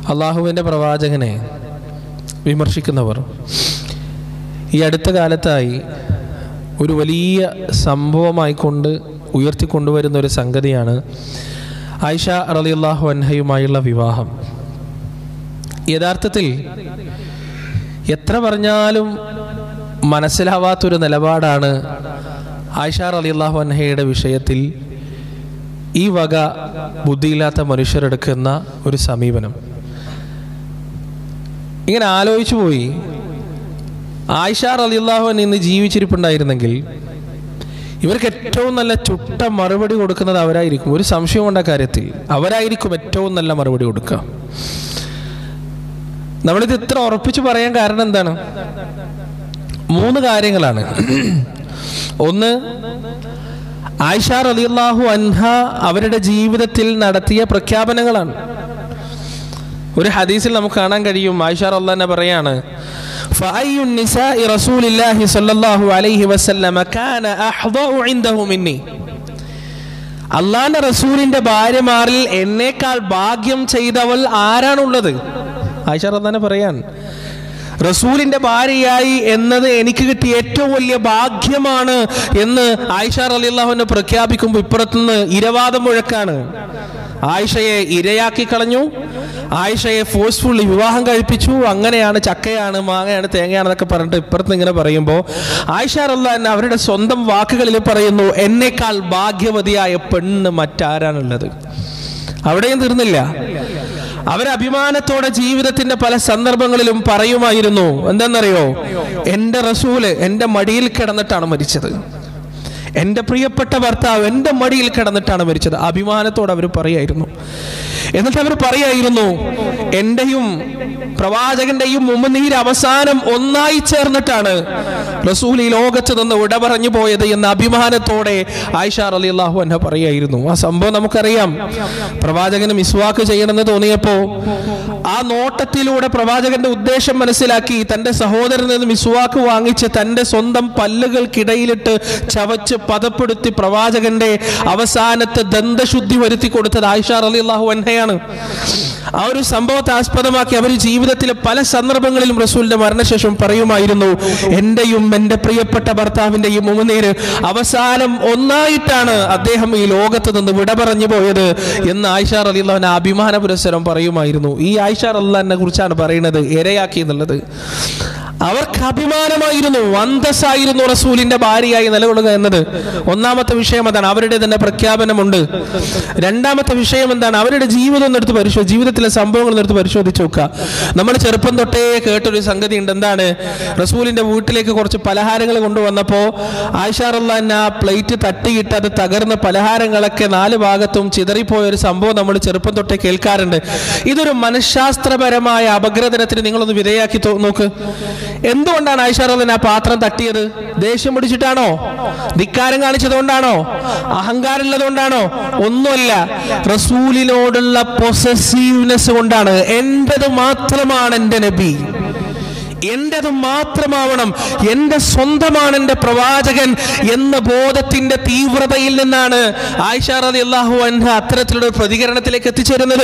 അള്ളാഹുവിൻ്റെ പ്രവാചകനെ വിമർശിക്കുന്നവർ ഈ അടുത്ത കാലത്തായി ഒരു വലിയ സംഭവമായിക്കൊണ്ട് ഉയർത്തിക്കൊണ്ടുവരുന്ന ഒരു സംഗതിയാണ് ആയിഷ റളിയല്ലാഹു അൻഹയുമായുള്ള വിവാഹം യഥാർത്ഥത്തിൽ എത്ര പറഞ്ഞാലും മനസ്സിലാവാത്തൊരു നിലപാടാണ് ആയിഷ റളിയല്ലാഹു അൻഹയുടെ വിഷയത്തിൽ ഈ വക ബുദ്ധിയില്ലാത്ത മനുഷ്യരെടുക്കുന്ന ഒരു സമീപനം ഇങ്ങനെ ആലോചിച്ചു പോയി ആയിഷ റളിയല്ലാഹു അൻഹ ഇന്ന് ജീവിച്ചിരിപ്പുണ്ടായിരുന്നെങ്കിൽ ഇവർക്ക് ഏറ്റവും നല്ല ചുട്ട മറുപടി കൊടുക്കുന്നത് അവരായിരിക്കും ഒരു സംശയമുണ്ട കാര്യത്തിൽ അവരായിരിക്കും ഏറ്റവും നല്ല മറുപടി കൊടുക്കുക നമ്മളിത് ഇത്ര ഉറപ്പിച്ചു പറയാൻ കാരണം എന്താണ് മൂന്ന് കാര്യങ്ങളാണ് ഒന്ന് ആയിഷ റളിയല്ലാഹു അൻഹ അവരുടെ ജീവിതത്തിൽ നടത്തിയ പ്രഖ്യാപനങ്ങളാണ് ഒരു ഹദീസിൽ നമുക്ക് കാണാൻ കഴിയും ആയിഷ റള്ളാനെ പറയാണ് فأي النساء رسول الله صلى الله عليه وسلم كان أحظى عنده مني അള്ളാന്റെ റസൂലിന്റെ ഭാര്യമാരിൽ എന്നേക്കാൾ ഭാഗ്യം ചെയ്തവൾ ആരാണുള്ളത് ആയിഷ റദ്ദാനെ പറയാൻ റസൂലിന്റെ ഭാര്യയായി എന്നത് എനിക്ക് കിട്ടിയ ഏറ്റവും വലിയ ഭാഗ്യമാണ് എന്ന് ആയിഷ റലിള്ളാഹുവിനെ പ്രഖ്യാപിക്കുമ്പോൾ ഇപ്പുറത്തുനിന്ന് ഇരവാദം മുഴക്കാണ് ആയിഷയെ ഇരയാക്കി കളഞ്ഞു ആയിഷയെ ഫോഴ്സ്ഫുള്ളി വിവാഹം കഴിപ്പിച്ചു അങ്ങനെയാണ് ചക്കയാണ് മാങ്ങയാണ് തേങ്ങയാണെന്നൊക്കെ പറഞ്ഞിട്ട് ഇപ്പുറത്ത് ഇങ്ങനെ പറയുമ്പോൾ ആയിഷ റല്ലാൻ അവരുടെ സ്വന്തം വാക്കുകളിൽ പറയുന്നു എന്നേക്കാൾ ഭാഗ്യവതിയായ പെണ്ണ് മറ്റാരാണുള്ളത് അവിടെയും തീർന്നില്ല അവരഭിമാനത്തോടെ ജീവിതത്തിന്റെ പല സന്ദർഭങ്ങളിലും പറയുമായിരുന്നു എന്തെന്നറിയോ എൻ്റെ റസൂല് എൻ്റെ മടിയിൽ കിടന്നിട്ടാണ് മരിച്ചത് എൻ്റെ പ്രിയപ്പെട്ട ഭർത്താവ് എൻ്റെ മടിയിൽ കിടന്നിട്ടാണ് മരിച്ചത് അഭിമാനത്തോടെ അവർ പറയായിരുന്നു എന്നിട്ട് അവർ പറയായിരുന്നു എൻ്റെയും പ്രവാചകന്റെയും ഉമ്മനീര് അവസാനം ഒന്നായി ചേർന്നിട്ടാണ് റസൂൽ ഈ ലോകത്ത് നിന്ന് വിട പറഞ്ഞു പോയത് എന്ന അഭിമാനത്തോടെ ആയിഷ അലി അള്ളാഹു എന്നെ പറയായിരുന്നു ആ സംഭവം നമുക്കറിയാം പ്രവാചകന് മിസ്വാക്ക് ചെയ്യണമെന്ന് തോന്നിയപ്പോ ആ നോട്ടത്തിലൂടെ പ്രവാചകന്റെ ഉദ്ദേശം മനസ്സിലാക്കി തന്റെ സഹോദരനിൽ നിന്ന് മിസ്വാക്ക് വാങ്ങിച്ച് തന്റെ സ്വന്തം പല്ലുകൾക്കിടയിലിട്ട് ചവച്ച് പദപ്പെടുത്തി പ്രവാചകന്റെ അവസാനത്തെ ദന്തശുദ്ധി വരുത്തി കൊടുത്തത് ആയിഷ അലി അള്ളാഹു അൻഹയാണ് ആ ഒരു സംഭവത്തെ ആസ്പദമാക്കി അവർ ജീവിതത്തിലെ പല സന്ദർഭങ്ങളിലും റസൂലിന്റെ മരണശേഷം പറയുമായിരുന്നു എന്റെയും എൻ്റെ പ്രിയപ്പെട്ട ഭർത്താവിന്റെയും മുമുനീര് അവസാനം ഒന്നായിട്ടാണ് അദ്ദേഹം ഈ ലോകത്ത് നിന്ന് വിട പറഞ്ഞു പോയത് എന്ന് ആയിഷ റലിള്ളവനെ അഭിമാന പുരസ്സരം പറയുമായിരുന്നു ഈ ആയിഷ റല്ലാനെ കുറിച്ചാണ് പറയുന്നത് ഇരയാക്കി എന്നുള്ളത് അവർക്ക് അഭിമാനമായിരുന്നു അന്തസ്സായിരുന്നു റസൂലിന്റെ ഭാര്യയായി നിലകൊള്ളുക എന്നത് ഒന്നാമത്തെ വിഷയം അതാണ് അവരുടെ തന്നെ പ്രഖ്യാപനമുണ്ട് രണ്ടാമത്തെ വിഷയം എന്താണ് അവരുടെ ജീവിതം ഒന്ന് എടുത്ത് പരിശോധി ജീവിതത്തിലെ സംഭവങ്ങൾ ഒന്ന് എടുത്ത് പരിശോധിച്ച് നോക്കുക നമ്മൾ ചെറുപ്പം തൊട്ടേ കേട്ടൊരു സംഗതി ഉണ്ട് എന്താണ് റസൂലിന്റെ വീട്ടിലേക്ക് കുറച്ച് പലഹാരങ്ങൾ കൊണ്ടുവന്നപ്പോൾ ആയിഷാറുള്ള ആ പ്ലേറ്റ് തട്ടിയിട്ട് അത് തകർന്ന പലഹാരങ്ങളൊക്കെ നാല് ഭാഗത്തും ചിതറിപ്പോയ ഒരു സംഭവം നമ്മൾ ചെറുപ്പം തൊട്ടേ കേൾക്കാറുണ്ട് ഇതൊരു മനഃശാസ്ത്രപരമായ അപഗ്രഥനത്തിന് നിങ്ങളൊന്ന് വിധേയാക്കി തോ- നോക്ക് എന്തുകൊണ്ടാണ് ആയിഷാറുദ്ദീൻ ആ പാത്രം തട്ടിയത് ദേഷ്യം പിടിച്ചിട്ടാണോ ധിക്കാരം കാണിച്ചതുകൊണ്ടാണോ അഹങ്കാരം ഉള്ളതുകൊണ്ടാണോ ഒന്നുമല്ല റസൂലിനോടുള്ള പൊസസീവ്നെസ് കൊണ്ടാണ് എന്റേത് മാത്രമാണ് എൻ്റെ നബി എന്റേത് മാത്രമാവണം എൻ്റെ സ്വന്തമാണ് എൻ്റെ പ്രവാചകൻ എന്ന ബോധത്തിന്റെ തീവ്രതയിൽ നിന്നാണ് ആയിഷ റതി അള്ളാഹു അൻഹ അത്തരത്തിലുള്ള ഒരു പ്രതികരണത്തിലേക്ക് എത്തിച്ചേരുന്നത്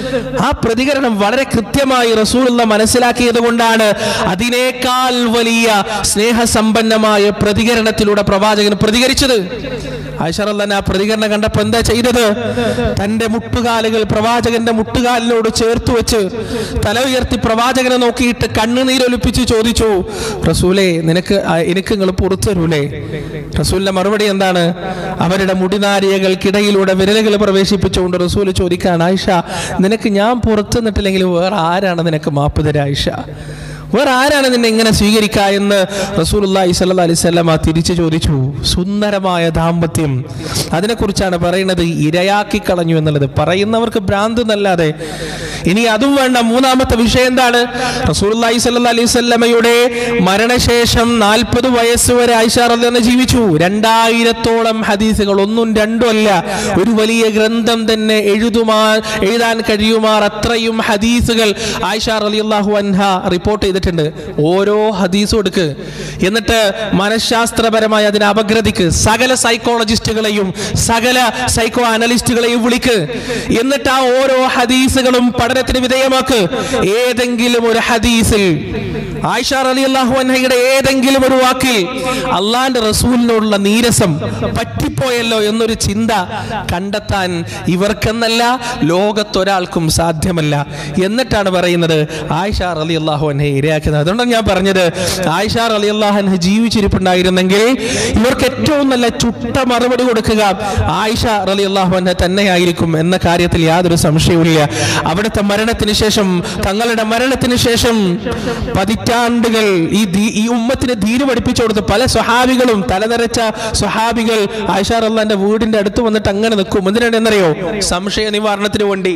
ആ പ്രതികരണം വളരെ കൃത്യമായി റസൂലുള്ള മനസ്സിലാക്കിയത് കൊണ്ടാണ് അതിനേക്കാൾ വലിയ സ്നേഹസമ്പന്നമായ പ്രതികരണത്തിലൂടെ പ്രവാചകൻ പ്രതികരിച്ചത് ആയിഷറല്ലാൻ ആ പ്രതികരണം കണ്ടപ്പോൾ എന്താ ചെയ്തത് തന്റെ മുട്ടുകാലുകൾ പ്രവാചകന്റെ മുട്ടുകാലിനോട് ചേർത്ത് വെച്ച് തല ഉയർത്തി പ്രവാചകനെ നോക്കിയിട്ട് കണ്ണുനീരൊലിപ്പിച്ച് ചോദിച്ചു റസൂലേ നിനക്ക് ആ, എനിക്ക് നിങ്ങൾ പുറത്തു തരൂലേ റസൂലിന്റെ മറുപടി എന്താണ് അവരുടെ മുടിനാരികൾക്കിടയിലൂടെ വിരലുകൾ പ്രവേശിപ്പിച്ചുകൊണ്ട് റസൂല് ചോദിക്കാണ് ആയിഷ നിനക്ക് ഞാൻ പുറത്തു നിന്നിട്ടില്ലെങ്കിൽ വേറെ ആരാണ് നിനക്ക് മാപ്പ് തരാ ആയിഷ വേറെ ആരാണ് നിന്നെ ഇങ്ങനെ സ്വീകരിക്കുക എന്ന് റസൂലുള്ളാഹി സ്വല്ലല്ലാഹി അലൈഹി വസല്ലമ തിരിച്ചു ചോദിച്ചു സുന്ദരമായ ദാമ്പത്യം അതിനെക്കുറിച്ചാണ് പറയുന്നത് ഇരയാക്കി കളഞ്ഞു എന്നുള്ളത് പറയുന്നവർക്ക് ഭ്രാന്ത് എന്നല്ലാതെ ഇനി അതും വേണ്ട മൂന്നാമത്തെ വിഷയം എന്താണ് റസൂലുള്ളാഹി സ്വല്ലല്ലാഹി അലൈഹി വസല്ലമയുടെ മരണശേഷം നാൽപ്പത് വയസ്സ് വരെ ആയിഷ റളിയല്ലാഹു ജീവിച്ചു രണ്ടായിരത്തോളം ഹദീസുകൾ ഒന്നും രണ്ടും അല്ല ഒരു വലിയ ഗ്രന്ഥം തന്നെ എഴുതുമാ എഴുതാൻ കഴിയുമാർ അത്രയും ഹദീസുകൾ ആയിഷ റളിയല്ലാഹു അൻഹ റിപ്പോർട്ട് ചെയ്തിട്ടുണ്ട് ചെയ്തിട്ടുണ്ട് ഓരോ ഹദീസും എടുക്ക് എന്നിട്ട് മനഃശാസ്ത്രപരമായി അതിനെ അപഗ്രഥിക്ക് സകല സൈക്കോളജിസ്റ്റുകളെയും സകല സൈക്കോ അനലിസ്റ്റുകളെയും വിളിക്ക് എന്നിട്ട് ആ ഓരോ ഹദീസുകളും പഠനത്തിന് വിധേയമാക്ക് ഏതെങ്കിലും ഒരു ഹദീസിൽ ആയിഷ അലി അള്ളാഹു അൻഹയുടെ ഏതെങ്കിലും ഒരു വാക്കിൽ അള്ളാന്റെ റസൂലിനോടുള്ള നീരസം പറ്റിപ്പോയല്ലോ എന്നൊരു ചിന്ത കണ്ടെത്താൻ ഇവർക്കെന്നല്ല ലോകത്തൊരാൾക്കും സാധ്യമല്ല എന്നിട്ടാണ് പറയുന്നത് ആയിഷ അലി അള്ളാഹു അൻഹെ ഇരയാക്കുന്നത് അതുകൊണ്ടാണ് ഞാൻ പറഞ്ഞത് ആയിഷ അലി അള്ളാഹു അൻഹ ജീവിച്ചിരിപ്പുണ്ടായിരുന്നെങ്കിൽ ഇവർക്ക് ഏറ്റവും നല്ല ചുട്ട മറുപടി കൊടുക്കുക ആയിഷ അലി അള്ളാഹു അൻഹ തന്നെയായിരിക്കും എന്ന കാര്യത്തിൽ യാതൊരു സംശയവുമില്ല അവിടുത്തെ മരണത്തിന് ശേഷം തങ്ങളുടെ മരണത്തിന് ശേഷം പതിറ്റാണ്ടുകൾ ഈ ദീ- ഈ ഉമ്മത്തിന് ധീര് പഠിപ്പിച്ചു കൊടുത്ത പല സ്വഹാബികളും തലനരച്ച സ്വഹാബികൾ ആയിഷാർ അള്ളാന്റെ വീടിന്റെ അടുത്ത് വന്നിട്ട് അങ്ങനെ നിൽക്കും എന്തിനാണ് എന്നറിയോ സംശയ നിവാരണത്തിന് വേണ്ടി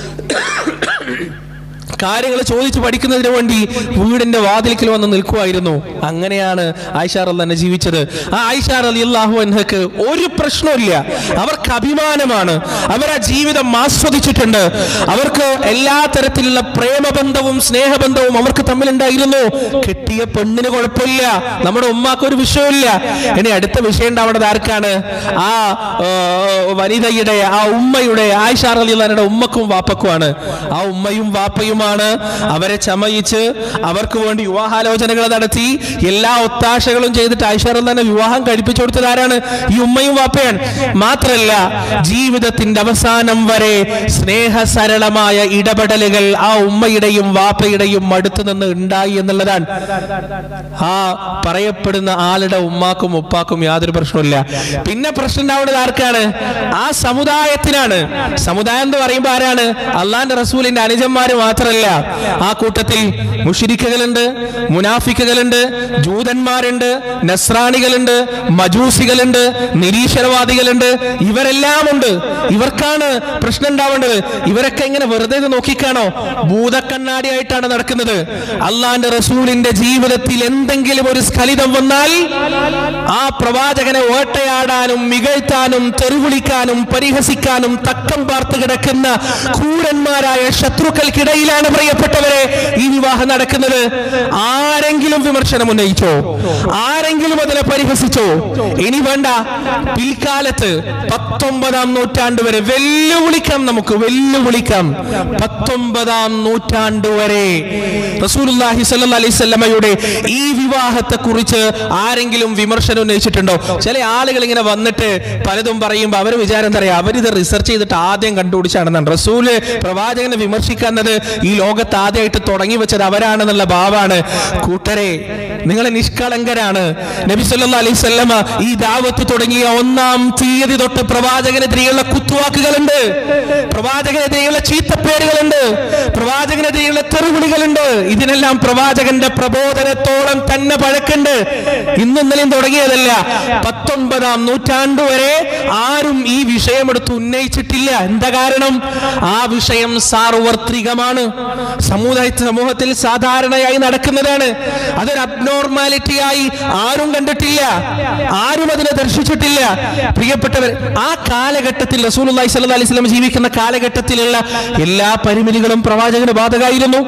കാര്യങ്ങൾ ചോദിച്ചു പഠിക്കുന്നതിന് വേണ്ടി വീടിന്റെ വാതിൽക്കൽ വന്ന് നിൽക്കുമായിരുന്നു അങ്ങനെയാണ് ആയിഷാർ അള്ളാഹ് ജീവിച്ചത് ആ ആയിഷാർ അലി അള്ളാഹു അൻഹക്ക് ഒരു പ്രശ്നമില്ല അവർക്ക് അഭിമാനമാണ് അവർ ആ ജീവിതം ആസ്വദിച്ചിട്ടുണ്ട് അവർക്ക് എല്ലാ തരത്തിലുള്ള പ്രേമബന്ധവും സ്നേഹബന്ധവും അവർക്ക് തമ്മിലുണ്ടായിരുന്നു കിട്ടിയ പെണ്ണിന് കുഴപ്പമില്ല നമ്മുടെ ഉമ്മാക്ക് ഒരു വിഷയമില്ല ഇനി അടുത്ത വിഷയം ഉണ്ടാവേണ്ടത് ആർക്കാണ് ആ ആ, വനിതയുടെ ആ ഉമ്മയുടെ ആയിഷാർ അലി അള്ളാഹയുടെ ഉമ്മക്കും വാപ്പക്കുമാണ് ആ ഉമ്മയും വാപ്പയുമാണ് അവരെ ചമയിച്ച് അവർക്ക് വേണ്ടി വിവാഹാലോചനകൾ നടത്തി എല്ലാ ഒത്താശകളും ചെയ്തിട്ട് ആയിഷാർ അള്ളാഹിനെ വിവാഹം കഴിപ്പിച്ചു കൊടുത്തത് ആരാണ് ഈ ഉമ്മയും വാപ്പയാണ് മാത്രല്ല ജീവിതത്തിന്റെ അവസാനം വരെ സ്നേഹസരളമായ ഇടപെടലുകൾ ആ ഉമ്മയുടെയും വാപ്പയുടെയും അടുത്ത് നിന്ന് ഉണ്ടായി എന്നുള്ളതാണ് ആ പറയപ്പെടുന്ന ആളുടെ ഉമ്മാക്കും ഉപ്പാക്കും യാതൊരു പ്രശ്നമില്ല പിന്നെ പ്രശ്നം ഉണ്ടാവുന്നത് ആർക്കാണ് ആ സമുദായത്തിനാണ് സമുദായം എന്ന് പറയുമ്പോൾ ആരാണ് അള്ളാന്റെ റസൂലിന്റെ അനുജന്മാര് മാത്രമല്ല ആ കൂട്ടത്തിൽ മുഷിരിക്കുകളുണ്ട് മുനാഫിക്കുകളുണ്ട് ജൂതന്മാരുണ്ട് നസ്രാണികളുണ്ട് മജൂസികളുണ്ട് നിരീശ്വരവാദികളുണ്ട് ഇവരെല്ലാം ഉണ്ട് ഇവർക്കാണ് പ്രശ്നം ഉണ്ടാവേണ്ടത് ഇവരൊക്കെ ഇങ്ങനെ വെറുതെ ഇത് നോക്കിക്കാണോ ഭൂതക്കണ്ണാടിയായിട്ടാണ് നടക്കുന്നത് അള്ളാന്റെ റസൂലിന്റെ ജീവിതത്തിൽ എന്തെങ്കിലും ഒരു സ്ഖലിതം വന്നാൽ ആ പ്രവാചകനെ വേട്ടയാടാനും മികഴ്ത്താനും തെറിവിളിക്കാനും പരിഹസിക്കാനും തക്കം പാർത്ത് കിടക്കുന്ന ക്രൂരന്മാരായ ശത്രുക്കൾക്കിടയിലാണ് പ്രിയപ്പെട്ടവരെ ഈ വിവാഹം നടക്കുന്നത് ആരെങ്കിലും വിമർശനം ഉന്നയിച്ചോ ആരെങ്കിലും അതിനെ പരിഹസിച്ചോ ഇനി വേണ്ട പിൽക്കാലത്ത് പത്തൊമ്പതാം നൂറ്റാണ്ട് വരെ വെല്ലുവിളിക്കാം നമുക്ക് വെല്ലുവിളിക്കാം പത്തൊമ്പതാം നൂറ്റാണ്ട് വരെ റസൂലുള്ളാഹി സ്വല്ലല്ലാഹി അലൈഹി വസല്ലമയുടെ ഈ വിവാഹത്തെ കുറിച്ച് ആരെങ്കിലും വിമർശനം ഉന്നയിച്ചിട്ടുണ്ടോ ചില ആളുകൾ ഇങ്ങനെ വന്നിട്ട് പലതും പറയുമ്പോൾ അവർ വിചാരം എന്താ പറയാ അവരിത് റിസർച്ച് ചെയ്തിട്ട് ആദ്യം കണ്ടുപിടിച്ചാണെന്നാണ് റസൂല് പ്രവാചകനെ വിമർശിക്കുന്നത് ഈ ലോകത്ത് ആദ്യമായിട്ട് തുടങ്ങി വെച്ചത് അവരാണെന്നുള്ള ഭാവാണ് കൂട്ടരെ നിങ്ങൾ നിഷ്കളങ്കരാണ് നബി സല്ലല്ലാഹു അലൈഹി വസല്ലമ ഈ ദാവത്ത് തുടങ്ങിയ ഒന്നാം തീയതി തൊട്ട് പ്രവാചകനെതിരെയുള്ള കുത്തുവാക്കുകളുണ്ട് പ്രവാചകനെതിരെയുള്ള ചീത്തപ്പേരുകളുണ്ട് പ്രവാചകനെതിരെയുള്ള തെറിവിളികളുണ്ട് ഇതിനെല്ലാം പ്രവാചകന്റെ പ്രബോധനത്തോളം തന്നെ പഴക്കുണ്ട് ഇന്നും ഇന്നലെയും തുടങ്ങിയതല്ല പത്തൊൻപതാം നൂറ്റാണ്ട് വരെ ആരും ഈ വിഷയമെടുത്ത് ഉന്നയിച്ചിട്ടില്ല എന്താ കാരണം ആ വിഷയം സാർവത്രികമാണ് സമുദായ സമൂഹത്തിൽ സാധാരണയായി നടക്കുന്നതാണ് അതൊരു അബ്നോർമാലിറ്റിയായി ആരും കണ്ടിട്ടില്ല ആരും അതിനെ ദർശിച്ചിട്ടില്ല പ്രിയപ്പെട്ടവർ ആ കാലഘട്ടത്തിൽ റസൂലുള്ളാഹി സ്വല്ലല്ലാഹി അലൈഹി വസല്ലം ജീവിക്കുന്ന കാലഘട്ടത്തിലുള്ള എല്ലാ പരിമിതികളും പ്രവാചകന് ബാധകമായിരുന്നു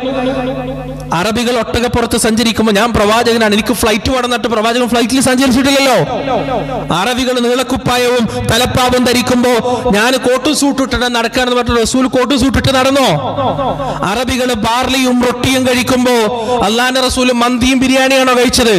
അറബികൾ ഒട്ടകപ്പുറത്ത് സഞ്ചരിക്കുമ്പോൾ ഞാൻ പ്രവാചകനാണ് എനിക്ക് ഫ്ലൈറ്റ് വേണമെന്നിട്ട് പ്രവാചകൻ ഫ്ലൈറ്റിൽ സഞ്ചരിച്ചിട്ടില്ലല്ലോ അറബികൾ നീളക്കുപ്പായവും തലപ്പാവും ധരിക്കുമ്പോ ഞാൻ കോട്ടും സൂട്ടിട്ട് നടക്കാന്ന് പറഞ്ഞിട്ട് റസൂൽ കോട്ടും സൂട്ടിട്ട് നടന്നോ അറബികൾ ബാർലിയും റൊട്ടിയും കഴിക്കുമ്പോ അള്ളാന്റെ റസൂൽ മന്തിയും ബിരിയാണിയാണോ കഴിച്ചത്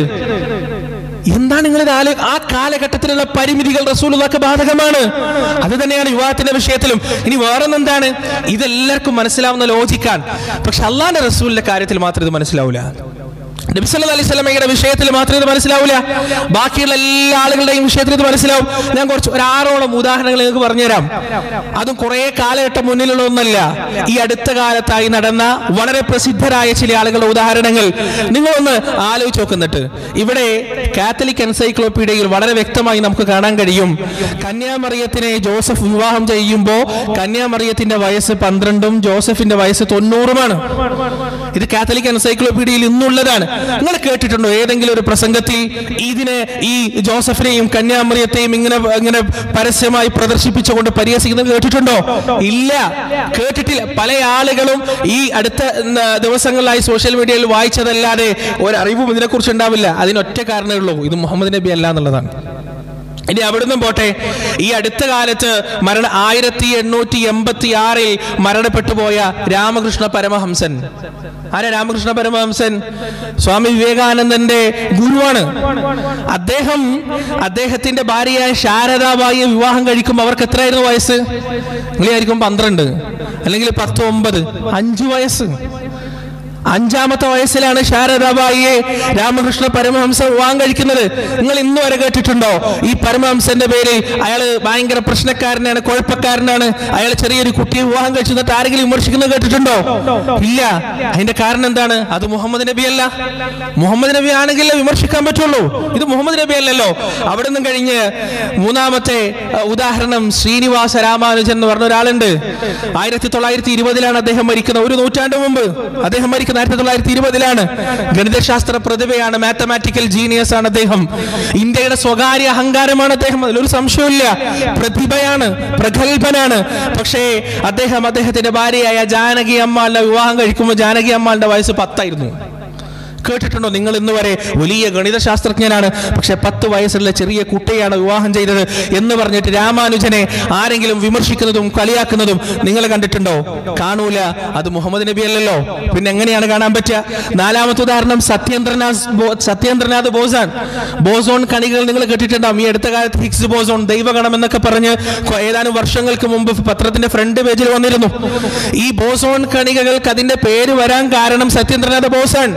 എന്താണ് നിങ്ങൾ ആ കാലഘട്ടത്തിലുള്ള പരിമിതികൾ റസൂലുള്ളാക്ക് ബാധകമാണ് അത് തന്നെയാണ് വിവാഹത്തിന്റെ വിഷയത്തിലും ഇനി വേറൊന്നെന്താണ് ഇതെല്ലാവർക്കും മനസ്സിലാവുന്ന ലോജിക്കാൻ പക്ഷെ അള്ളാന്റെ റസൂലിന്റെ കാര്യത്തിൽ മാത്രം ഇത് മനസ്സിലാവൂല നബി സല്ലല്ലാഹു അലൈഹി വസല്ലമയുടെ വിഷയത്തിൽ മാത്രമേ ഇത് മനസ്സിലാവില്ല ബാക്കിയുള്ള എല്ലാ ആളുകളുടെയും വിഷയത്തിൽ ഇത് മനസ്സിലാവും ഞാൻ കുറച്ച് ഒരു ആറോളം ഉദാഹരണങ്ങൾ നിങ്ങൾക്ക് പറഞ്ഞുതരാം അതും കുറെ കാലഘട്ടം മുന്നിലുള്ള ഒന്നല്ല ഈ അടുത്ത കാലത്തായി നടന്ന വളരെ പ്രസിദ്ധരായ ചില ആളുകളുടെ ഉദാഹരണങ്ങൾ നിങ്ങളൊന്ന് ആലോചിച്ച് നോക്കുന്നിട്ട് ഇവിടെ കാത്തലിക് എൻസൈക്ലോപീഡിയയിൽ വളരെ വ്യക്തമായി നമുക്ക് കാണാൻ കഴിയും കന്യാമറിയത്തിനെ ജോസഫ് വിവാഹം ചെയ്യുമ്പോൾ കന്യാമറിയത്തിന്റെ വയസ്സ് പന്ത്രണ്ടും ജോസഫിന്റെ വയസ്സ് തൊണ്ണൂറുമാണ് ഇത് കാത്തലിക് എൻസൈക്ലോപീഡിയയിൽ ഇന്നുള്ളതാണ് നിങ്ങൾ കേട്ടിട്ടുണ്ടോ ഏതെങ്കിലും ഒരു പ്രസംഗത്തിൽ ഇതിനെ ഈ ജോസഫിനെയും കന്യാമറിയത്തെയും ഇങ്ങനെ ഇങ്ങനെ പരസ്യമായി പ്രദർശിപ്പിച്ചുകൊണ്ട് പരിഹസിക്കുന്നത് കേട്ടിട്ടുണ്ടോ ഇല്ല കേട്ടിട്ടില്ല പല ആളുകളും ഈ അടുത്ത ഉം, ദിവസങ്ങളിലായി സോഷ്യൽ മീഡിയയിൽ വായിച്ചതല്ലാതെ ഒരറിവും ഇതിനെക്കുറിച്ച് ഉണ്ടാവില്ല അതിനൊറ്റ കാരണമേ ഉള്ളൂ ഇത് മുഹമ്മദ് നബി അല്ല എന്നുള്ളതാണ് ഇനി അവിടുന്ന് പോട്ടെ ഈ അടുത്ത കാലത്ത് മരണ ആയിരത്തി എണ്ണൂറ്റി എൺപത്തി ആറിൽ മരണപ്പെട്ടു പോയ രാമകൃഷ്ണ പരമഹംസൻ ആരാ രാമകൃഷ്ണ പരമഹംസൻ സ്വാമി വിവേകാനന്ദന്റെ ഗുരുവാണ് അദ്ദേഹം അദ്ദേഹത്തിന്റെ ഭാര്യയായ ശാരദാബായിയെ വിവാഹം കഴിക്കുമ്പോൾ അവർക്ക് എത്രയായിരുന്നു വയസ്സ് നിങ്ങളായിരിക്കും പന്ത്രണ്ട് അല്ലെങ്കിൽ പത്ത് ഒമ്പത് അഞ്ചു വയസ്സ് അഞ്ചാമത്തെ വയസ്സിലാണ് ശാരദാബായിയെ രാമകൃഷ്ണ പരമഹംസ വിവാഹം കഴിക്കുന്നത് നിങ്ങൾ ഇന്ന് വരെ കേട്ടിട്ടുണ്ടോ ഈ പരമഹംസന്റെ പേര് അയാൾ ഭയങ്കര പ്രശ്നക്കാരനാണ് കുഴപ്പക്കാരനാണ് അയാൾ ചെറിയൊരു കുട്ടിയെ വിവാഹം കഴിച്ചു എന്നിട്ട് ആരെങ്കിലും വിമർശിക്കുന്നത് കേട്ടിട്ടുണ്ടോ ഇല്ല അതിന്റെ കാരണം എന്താണ് അത് മുഹമ്മദ് നബി അല്ല മുഹമ്മദ് നബി ആണെങ്കിലേ വിമർശിക്കാൻ പറ്റുള്ളൂ ഇത് മുഹമ്മദ് നബി അല്ലല്ലോ അവിടെ നിന്നും കഴിഞ്ഞ് മൂന്നാമത്തെ അഹ്, ഉദാഹരണം ശ്രീനിവാസ രാമാനുജൻ എന്ന് പറഞ്ഞ ഒരാളുണ്ട് ആയിരത്തി തൊള്ളായിരത്തി ഇരുപതിലാണ് അദ്ദേഹം മരിക്കുന്നത് ഒരു നൂറ്റാണ്ട് മുമ്പ് അദ്ദേഹം മരിക്കുന്നത് ആയിരത്തി തൊള്ളായിരത്തി ഇരുപതിലാണ് ഗണിതശാസ്ത്ര പ്രതിഭയാണ് മാത്തമാറ്റിക്കൽ ജീനിയസ് ആണ് അദ്ദേഹം ഇന്ത്യയുടെ സ്വകാര്യ അഹങ്കാരമാണ് അദ്ദേഹം അതിലൊരു സംശയമില്ല പ്രതിഭയാണ് പ്രഗത്ഭനാണ് പക്ഷേ അദ്ദേഹം അദ്ദേഹത്തിന്റെ ഭാര്യയായ ജാനകി അമ്മാളിനെ വിവാഹം കഴിക്കുമ്പോൾ ജാനകി അമ്മാളിന്റെ വയസ്സ് പത്തായിരുന്നു കേട്ടിട്ടുണ്ടോ നിങ്ങൾ ഇന്ന് വരെ വലിയ ഗണിത ശാസ്ത്രജ്ഞനാണ് പക്ഷെ പത്ത് വയസ്സുള്ള ചെറിയ കുട്ടിയാണ് വിവാഹം ചെയ്തത് എന്ന് പറഞ്ഞിട്ട് രാമാനുജനെ ആരെങ്കിലും വിമർശിക്കുന്നതും കളിയാക്കുന്നതും നിങ്ങൾ കണ്ടിട്ടുണ്ടോ കാണൂല അത് മുഹമ്മദ് നബി അല്ലല്ലോ പിന്നെ എങ്ങനെയാണ് കാണാൻ പറ്റുക നാലാമത്തെ ഉദാഹരണം സത്യേന്ദ്രനാഥ് ബോ- സത്യേന്ദ്രനാഥ് ബോസാൻ ബോസോൺ കണികൾ നിങ്ങൾ കേട്ടിട്ടുണ്ടാവും ഈ അടുത്ത കാലത്ത് ഹിഗ്സ് ബോസോൺ ദൈവഗണം എന്നൊക്കെ പറഞ്ഞ് കൊ- ഏതാനും വർഷങ്ങൾക്ക് മുമ്പ് പത്രത്തിന്റെ ഫ്രണ്ട് പേജിൽ വന്നിരുന്നു ഈ ബോസോൺ കണികകൾക്ക് അതിന്റെ പേര് വരാൻ കാരണം സത്യേന്ദ്രനാഥ് ബോസാൻ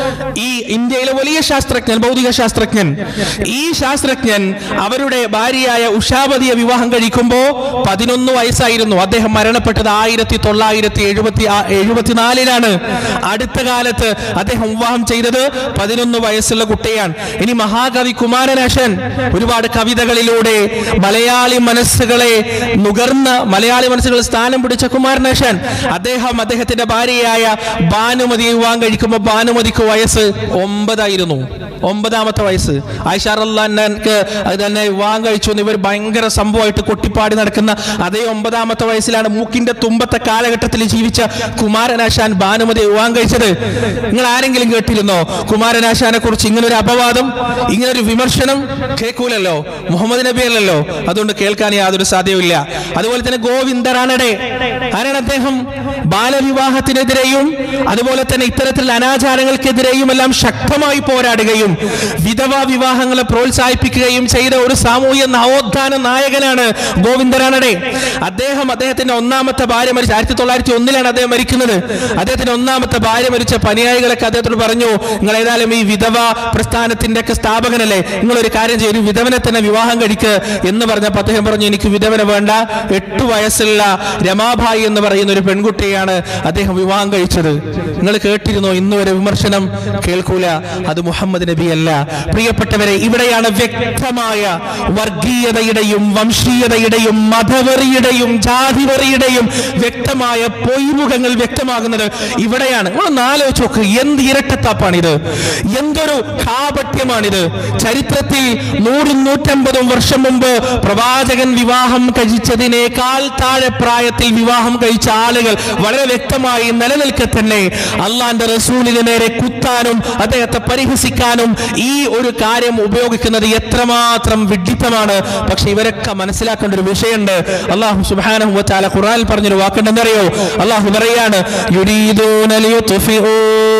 ഈ ഇന്ത്യയിലെ വലിയ ശാസ്ത്രജ്ഞൻ ഭൗതിക ശാസ്ത്രജ്ഞൻ ഈ ശാസ്ത്രജ്ഞൻ അവരുടെ ഭാര്യയായ ഉഷാപതിയെ വിവാഹം കഴിക്കുമ്പോ പതിനൊന്ന് വയസ്സായിരുന്നു അദ്ദേഹം മരണപ്പെട്ടത് ആയിരത്തി തൊള്ളായിരത്തി എഴുപത്തി എഴുപത്തിനാലിലാണ് അടുത്ത കാലത്ത് അദ്ദേഹം വിവാഹം ചെയ്തത് പതിനൊന്ന് വയസ്സുള്ള കുട്ടിയാണ് ഇനി മഹാകവി കുമാരനാശൻ ഒരുപാട് കവിതകളിലൂടെ മലയാളി മനസ്സുകളെ നുകർന്ന മലയാളി മനസ്സുകളിൽ സ്ഥാനം പിടിച്ച കുമാരനാശൻ അദ്ദേഹം അദ്ദേഹത്തിന്റെ ഭാര്യയായ ഭാനുമതിയെ വിവാഹം കഴിക്കുമ്പോൾ ഭാനുമതിക്ക് വയസ്സ് ഒമ്പതായിരുന്നു ഒമ്പതാമത്തെ വയസ്സ് ആയിഷാറല്ലാക്ക് അത് തന്നെ വിവാഹം കഴിച്ചു എന്ന് ഇവർ ഭയങ്കര സംഭവമായിട്ട് കൊട്ടിപ്പാടി നടക്കുന്ന അതേ ഒമ്പതാമത്തെ വയസ്സിലാണ് മൂക്കിന്റെ തുമ്പത്തെ കാലഘട്ടത്തിൽ ജീവിച്ച കുമാരനാശാൻ ഭാനുമതി വിവാഹം കഴിച്ചത് നിങ്ങൾ ആരെങ്കിലും കേട്ടിരുന്നോ കുമാരനാശാനെ കുറിച്ച് ഇങ്ങനെ ഒരു അപവാദം ഇങ്ങനെ ഒരു വിമർശനം കേൾക്കൂലല്ലോ മുഹമ്മദ് നബി അല്ലല്ലോ അതുകൊണ്ട് കേൾക്കാൻ യാതൊരു സാധ്യവുമില്ല അതുപോലെ തന്നെ ഗോവിന്ദറാണടെ ആരാണ് അദ്ദേഹം ബാലവിവാഹത്തിനെതിരെയും അതുപോലെ തന്നെ ഇത്തരത്തിലുള്ള അനാചാരങ്ങൾക്കെതിരെയും എല്ലാം ശക്തമായി പോരാടുകയും വിധവാ വിവാഹങ്ങളെ പ്രോത്സാഹിപ്പിക്കുകയും ചെയ്ത ഒരു സാമൂഹ്യ നവോത്ഥാന നായകനാണ് ഗോവിന്ദരാണടെ അദ്ദേഹം അദ്ദേഹത്തിന്റെ ഒന്നാമത്തെ ഭാര്യ മരിച്ച ആയിരത്തി തൊള്ളായിരത്തി ഒന്നിലാണ് അദ്ദേഹം മരിക്കുന്നത് അദ്ദേഹത്തിന്റെ ഒന്നാമത്തെ ഭാര്യ മരിച്ച പനിയായികളൊക്കെ അദ്ദേഹത്തോട് പറഞ്ഞു നിങ്ങൾ ഏതായാലും ഈ വിധവ പ്രസ്ഥാനത്തിന്റെ ഒക്കെ സ്ഥാപകനല്ലേ നിങ്ങൾ ഒരു കാര്യം ചെയ്യും ഒരു വിധവനെ തന്നെ വിവാഹം കഴിക്ക് എന്ന് പറഞ്ഞപ്പോൾ അദ്ദേഹം പറഞ്ഞു എനിക്ക് വിധവനെ വേണ്ട എട്ട് വയസ്സുള്ള രമാഭായി എന്ന് പറയുന്ന ഒരു പെൺകുട്ടിയാണ് അദ്ദേഹം വിവാഹം കഴിച്ചത് നിങ്ങൾ കേട്ടിരുന്നോ ഇന്ന് വരെ വിമർശനം കേൾക്കൂല അത് മുഹമ്മദ് നബി അല്ല പ്രിയപ്പെട്ടവരെ ഇവിടെയാണ് വ്യക്തമായ വർഗീയതയുടെയും വംശീയതയുടെയും മതവെറിയുടെയും ജാതിവെറിയുടെയും വ്യക്തമായ പൊയ്മുഖങ്ങൾ വ്യക്തമാകുന്നത് ഇവിടെയാണ് ഒന്ന് ആലോചിച്ച് നോക്ക് എന്ത് ഇരട്ടത്താപ്പാണിത് എന്തൊരു കാപട്യമാണിത് ചരിത്രത്തിൽ നൂറും നൂറ്റമ്പതും വർഷം മുമ്പ് പ്രവാചകൻ വിവാഹം കഴിച്ചതിനേക്കാൾ താഴെ പ്രായത്തിൽ വിവാഹം കഴിച്ച ആളുകൾ വളരെ വ്യക്തമായി നിലനിൽക്കെ തന്നെ അള്ളാന്റെ റസൂലിന് നേരെ കുത്താനും അദ്ദേഹത്തെ പരിഹസിക്കാനും ഈ ഒരു കാര്യം ഉപയോഗിക്കുന്നത് എത്രമാത്രം വിഡിത്തമാണ് പക്ഷെ ഇവരൊക്കെ മനസ്സിലാക്കേണ്ട ഒരു വിഷയമുണ്ട് അള്ളാഹു സുബ്ഹാനഹു വതആല ഖുർആനിൽ പറഞ്ഞൊരു വാക്കുണ്ടെന്നറിയോ അള്ളാഹു പറയാണ് യുരീദൂന ലിയുത്ഫിഊ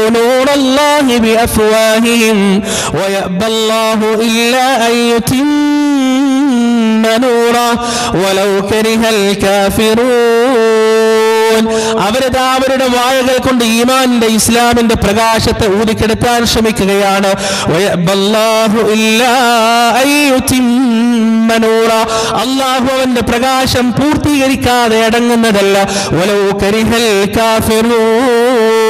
നൂറല്ലാഹി ബിഅഫ്വാഹിഹിം വയഅബല്ലാഹു ഇല്ലാ അൻ യുതിമ്മ നൂറഹു വലൗ കരിഹൽ കാഫിറൂൻ അവരത് അവരുടെ വായകൾ കൊണ്ട് ഈമാനിന്റെ ഇസ്ലാമിന്റെ പ്രകാശത്തെ ഊതിക്കെടുത്താൻ ശ്രമിക്കുകയാണ് വയഅബല്ലാഹു ഇല്ലാ അൻ യുതിമ്മ നൂറഹു. അള്ളാഹു അവന്റെ പ്രകാശം പൂർത്തീകരിക്കാതെ അടങ്ങുന്നതല്ല വലൗ കരിഹൽ കാഫിറൂൻ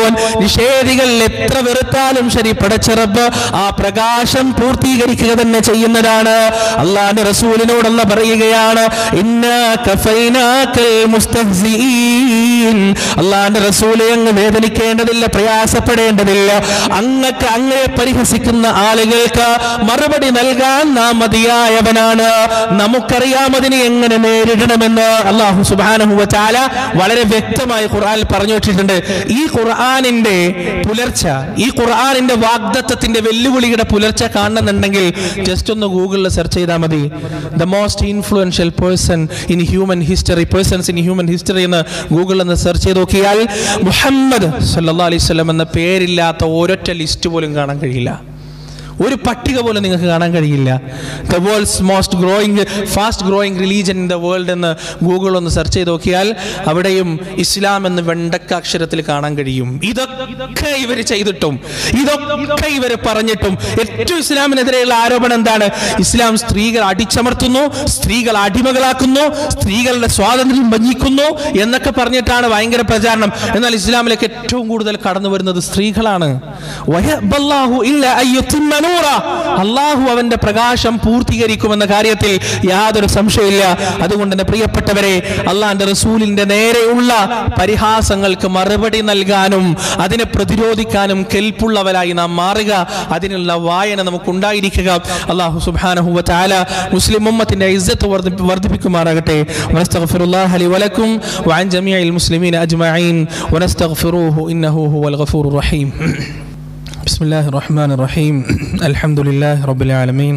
യുൻഫിറൂൻ നിഷേധികൾ എത്ര വെറുത്താലും ശരി പടച്ചിറപ്പ് ആ പ്രകാശം പൂർത്തീകരിക്കുക തന്നെ ചെയ്യുന്നതാണ് അള്ളാന്റെ റസൂലിനോടല്ല പറയുകയാണ് ഇന്ന കഫൈനാക്കൽ മുസ്തഹ്സിഈൻ അള്ളാന്റെ റസൂലെ അങ്ങ് വേദനിക്കേണ്ടതില്ല പ്രയാസപ്പെടേണ്ടതില്ല അങ്ങക്ക് അങ്ങയെ പരിഹസിക്കുന്ന ആളുകൾക്ക് മറുപടി നൽകാൻ നാം മതിയായവനാണ് നമുക്കറിയാം അതിനെ എങ്ങനെ നേരിടണമെന്ന് അള്ളാഹു സുബാനഹു ചാല വളരെ വ്യക്തമായി ഖുർആനിൽ പറഞ്ഞു വെച്ചിട്ടുണ്ട് ഈ ഖുർആനിന്റെ പുലർച്ച ഈ ഖുർആനിന്റെ വാഗ്ദത്തത്തിന്റെ വെല്ലുവിളിയുടെ പുലർച്ച കാണുന്നുണ്ടെങ്കിൽ ജസ്റ്റ് ഒന്ന് ഗൂഗിളിൽ സെർച്ച് ചെയ്താൽ മതി the most influential person in human history persons in human history എന്ന് ഗൂഗിളിൽ നിന്ന് സെർച്ച് ചെയ്ത് നോക്കിയാൽ മുഹമ്മദ് സല്ലാ അലൈഹി സ്വലം എന്ന പേരില്ലാത്ത ഒരൊറ്റ ലിസ്റ്റ് പോലും കാണാൻ കഴിയില്ല ഒരു പട്ടിക പോലും നിങ്ങൾക്ക് കാണാൻ കഴിയില്ല the world's most growing fast growing religion in the world എന്ന് ഗൂഗിൾ ഒന്ന് സെർച്ച് ചെയ്ത് നോക്കിയാൽ അവിടെയും ഇസ്ലാം എന്ന് വെണ്ടക്ക അക്ഷരത്തിൽ കാണാൻ കഴിയും ഇതൊക്കെ ഇവർ ചെയ്തിട്ടും ഇതൊക്കെ ഇവർ പറഞ്ഞിട്ടും ഏറ്റവും ഇസ്ലാമിനെതിരെയുള്ള ആരോപണം എന്താണ് ഇസ്ലാം സ്ത്രീകൾ അടിച്ചമർത്തുന്നു സ്ത്രീകൾ അടിമകളാക്കുന്നു സ്ത്രീകളുടെ സ്വാതന്ത്ര്യം വഞ്ചിക്കുന്നു എന്നൊക്കെ പറഞ്ഞിട്ടാണ് ഭയങ്കര പ്രചാരണം എന്നാൽ ഇസ്ലാമിലേക്ക് ഏറ്റവും കൂടുതൽ കടന്നു വരുന്നത് സ്ത്രീകളാണ് വയബല്ലാഹു ഇല്ല അയ്യുത്തിമ്മ നൂറ. അള്ളാഹു അവന്റെ പ്രകാശം പൂർത്തീകരിക്കുമെന്ന കാര്യത്തിൽ യാതൊരു സംശയമില്ല അതുകൊണ്ട് തന്നെ പ്രിയപ്പെട്ടവരെ അള്ളാന്റെ റസൂലിന്റെ നേരെയുള്ള പരിഹാസങ്ങൾക്ക് മറുപടി നൽകാനും അതിനെ പ്രതിരോധിക്കാനും കെൽപ്പുള്ളവരായി നാം മാറുക അതിനുള്ള വായന നമുക്കുണ്ടായിരിക്കുക അള്ളാഹു സുബ്ഹാനഹു വ തആല മുസ്ലിം ഉമ്മത്തിന്റെ ഇസ്സത്ത് വർദ്ധി- വർദ്ധിപ്പിക്കുമാറാകട്ടെ വനസ്തഗ്ഫിറുല്ലാഹ ലി വലക്കും വഅൻ ജമീഇൽ മുസ്ലിമീന അജ്മഈൻ വനസ്തഗ്ഫിറൂഹു ഇന്നഹു ഹുവൽ ഗഫൂറുർ റഹീം بسم الله الرحمن الرحيم الحمد لله رب العالمين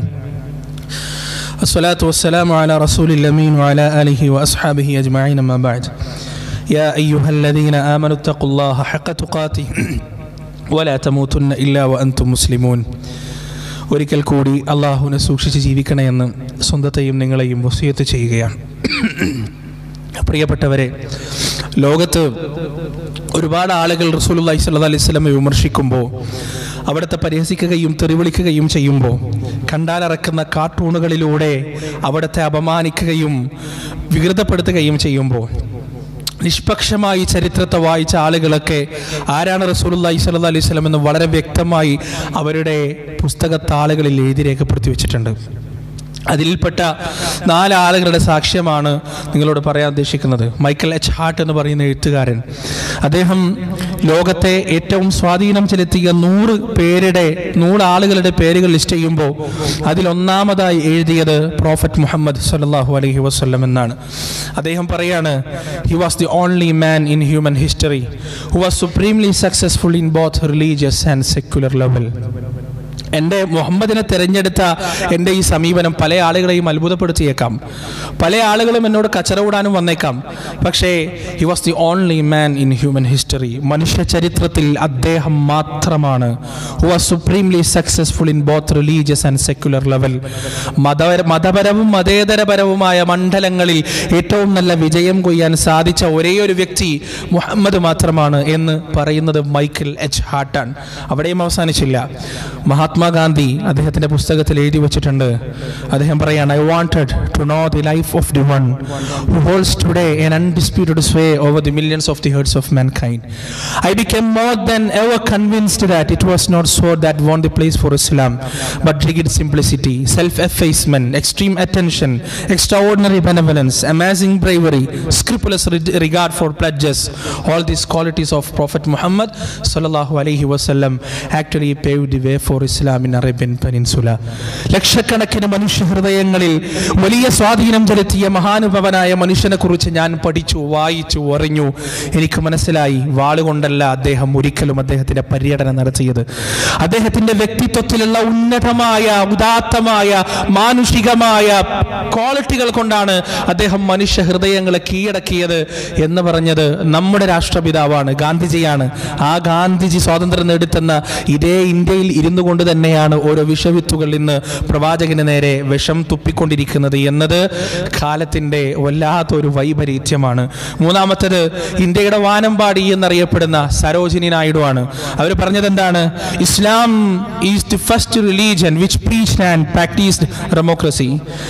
الصلاة والسلام على رسول الأمين وعلى آله وأصحابه أجمعين أما بعد يا أيها الذين آمنوا اتقوا الله حق تقاته ولا تموتن إلا وأنتم مسلمون ഒരിക്കൽ കൂടി അള്ളാഹുവിനെ സൂക്ഷിച്ച് ജീവിക്കണമെന്ന് സ്വന്തത്തെയും നിങ്ങളെയും വസിയത്ത് ചെയ്യുകയാണ് പ്രിയപ്പെട്ടവരെ ലോകത്ത് ഒരുപാട് ആളുകൾ റസൂലുള്ളാഹി സ്വല്ലല്ലാഹി അലൈഹി വസല്ലമയെ വിമർശിക്കുമ്പോൾ അവിടുത്തെ പരിഹസിക്കുകയും തെറിവിളിക്കുകയും ചെയ്യുമ്പോൾ കണ്ടാലിറക്കുന്ന കാർട്ടൂണുകളിലൂടെ അവിടുത്തെ അപമാനിക്കുകയും വികൃതപ്പെടുത്തുകയും ചെയ്യുമ്പോൾ നിഷ്പക്ഷമായി ചരിത്രത്തെ വായിച്ച ആളുകളൊക്കെ ആരാണ് റസൂലുള്ളാഹി സ്വല്ലല്ലാഹി അലൈഹി വസല്ലം എന്ന് വളരെ വ്യക്തമായി അവരുടെ പുസ്തകത്താളുകളിൽ എഴുതി രേഖപ്പെടുത്തി വെച്ചിട്ടുണ്ട് അതിൽപ്പെട്ട നാല് ആളുകളുടെ സാക്ഷ്യമാണ് നിങ്ങളോട് പറയാൻ ഉദ്ദേശിക്കുന്നത് മൈക്കൽ എച്ച് ഹാർട്ട് എന്ന് പറയുന്ന എഴുത്തുകാരൻ അദ്ദേഹം ലോകത്തെ ഏറ്റവും സ്വാധീനം ചെലുത്തിയ നൂറ് പേരുടെ നൂറ് ആളുകളുടെ പേരുകൾ ലിസ്റ്റ് ചെയ്യുമ്പോൾ അതിലൊന്നാമതായി എഴുതിയത് പ്രോഫറ്റ് മുഹമ്മദ് സല്ലല്ലാഹു അലൈഹി വസല്ലം എന്നാണ് അദ്ദേഹം പറയാണ് he was the only man in human history who was supremely successful in both religious and secular level എൻ്റെ മുഹമ്മദിനെ തിരഞ്ഞെടുത്ത എൻ്റെ ഈ സമീപനം പല ആളുകളെയും അത്ഭുതപ്പെടുത്തിയേക്കാം പല ആളുകളും എന്നോട് കച്ചറ കൂടാനും വന്നേക്കാം പക്ഷേ he was the only man in human history മനുഷ്യ ചരിത്രത്തിൽ അദ്ദേഹം മാത്രമാണ് who was supremely successful in both religious and secular level മതപര മതപരവും മതേതരപരവുമായ മണ്ഡലങ്ങളിൽ ഏറ്റവും നല്ല വിജയം കൊയ്യാൻ സാധിച്ച ഒരേ ഒരു വ്യക്തി മുഹമ്മദ് മാത്രമാണ് എന്ന് പറയുന്നത് മൈക്കിൾ എച്ച് ഹാർട്ടാണ് അവിടെയും അവസാനിച്ചില്ല മഹാത്മാഗാന്ധി അദ്ദേഹത്തിന്റെ പുസ്തകത്തിൽ എഴുതി വെച്ചിട്ടുണ്ട് അദ്ദേഹം പറയാണ് I wanted to know the life of the one who holds today an undisputed sway over the millions of the hearts of mankind I become more than ever convinced that it was not so that won the place for Islam but rigid simplicity self effacement extreme attention extraordinary benevolence, amazing bravery, scrupulous re- regard for pledges, all these qualities of Prophet Muhammad sallallahu alaihi wasallam actually paved the way for Islam in Arabian Peninsula. ലക്ഷക്കണക്കിന് മനുഷ്യ ഹൃദയങ്ങളിൽ വലിയ സ്വാധീനം ചെലുത്തിയ മഹാനുഭവനായ മനുഷ്യനെ കുറിച്ച് ഞാൻ പഠിച്ചു വായിച്ചു അറിഞ്ഞു എനിക്ക് മനസ്സിലായി വാളുകൊണ്ടല്ല അദ്ദേഹം ഒരിക്കലും അദ്ദേഹത്തിന്റെ പര്യടനം നടത്തിയത് അദ്ദേഹത്തിന്റെ വ്യക്തിത്വത്തിലുള്ള ഉന്നതമായ ഉദാത്തമായ മാനുഷികമായ ക്വാളിറ്റികൾ കൊണ്ടാണ് അദ്ദേഹം മനുഷ്യ ഹൃദയങ്ങളെ കീഴടക്കിയത് എന്ന് പറഞ്ഞത് നമ്മുടെ രാഷ്ട്രപിതാവാണ് ഗാന്ധിജിയാണ് ആ ഗാന്ധിജി സ്വാതന്ത്ര്യം നേടിത്തന്ന ഇതേ ഇന്ത്യയിൽ ഇരുന്നു കൊണ്ട് തന്നെ തന്നെയാണ് ഓരോ വിഷവിത്തുകൾ ഇന്ന് പ്രവാചകന് നേരെ വിഷം തുപ്പിക്കൊണ്ടിരിക്കുന്നത് എന്നത് കാലത്തിൻ്റെ വല്ലാത്തൊരു വൈപരീത്യമാണ് മൂന്നാമത്തത് ഇന്ത്യയുടെ വാനമ്പാടി എന്നറിയപ്പെടുന്ന സരോജിനി നായിഡു ആണ് അവർ പറഞ്ഞത് എന്താണ് Islam is the first religion which preached and practised democracy